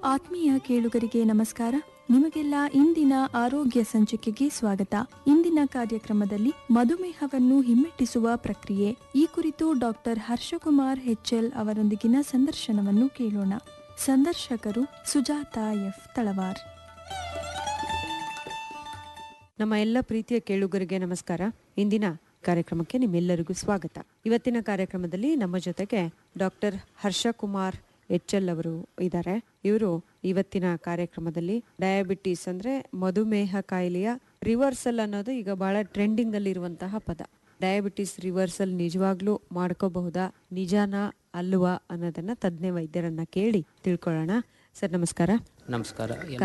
ಆತ್ಮೀಯ ಕೇಳುಗರಿಗೆ ನಮಸ್ಕಾರ ನಿಮಗೆಲ್ಲ ಇಂದಿನ ಆರೋಗ್ಯ ಸಂಚಿಕೆಗೆ ಸ್ವಾಗತ ಇಂದಿನ ಕಾರ್ಯಕ್ರಮದಲ್ಲಿ ಮಧುಮೇಹವನ್ನು ಹಿಮ್ಮೆಟ್ಟಿಸುವ ಪ್ರಕ್ರಿಯೆ ಈ ಕುರಿತು ಡಾಕ್ಟರ್ ಹರ್ಷಕುಮಾರ್ ಹೆಚ್ಎಲ್ ಅವರೊಂದಿಗಿನ ಸಂದರ್ಶನವನ್ನು ಕೇಳೋಣ ಸಂದರ್ಶಕರು ಸುಜಾತಾ ಎಫ್ ತಳವಾರ್ ನಮ್ಮ ಎಲ್ಲ ಪ್ರೀತಿಯ ಕೇಳುಗರಿಗೆ ನಮಸ್ಕಾರ ಇಂದಿನ ಕಾರ್ಯಕ್ರಮಕ್ಕೆ ನಿಮ್ಮೆಲ್ಲರಿಗೂ ಸ್ವಾಗತ ಇವತ್ತಿನ ಕಾರ್ಯಕ್ರಮದಲ್ಲಿ ನಮ್ಮ ಜೊತೆಗೆ ಡಾಕ್ಟರ್ ಹರ್ಷಕುಮಾರ್ ಎಚ್ ಎಲ್ ಅವರು ಇದ್ದಾರೆ ಇವರು ಇವತ್ತಿನ ಕಾರ್ಯಕ್ರಮದಲ್ಲಿ ಡಯಾಬಿಟಿಸ್ ಅಂದ್ರೆ ಮಧುಮೇಹ ಕಾಯಿಲೆಯ ರಿವರ್ಸಲ್ ಅನ್ನೋದು ಈಗ ಬಹಳ ಟ್ರೆಂಡಿಂಗ್ ಅಲ್ಲಿ ಇರುವಂತಹ ಪದ ಡಯಾಬಿಟಿಸ್ ರಿವರ್ಸಲ್ ನಿಜವಾಗ್ಲೂ ಮಾಡ್ಕೋಬಹುದಾ ನಿಜಾನಾ ಅಲ್ವಾ ಅನ್ನೋದನ್ನ ತಜ್ಞ ವೈದ್ಯರನ್ನ ಕೇಳಿ ತಿಳ್ಕೊಳ್ಳೋಣ ಸರ್ ನಮಸ್ಕಾರ ನಮಸ್ಕಾರ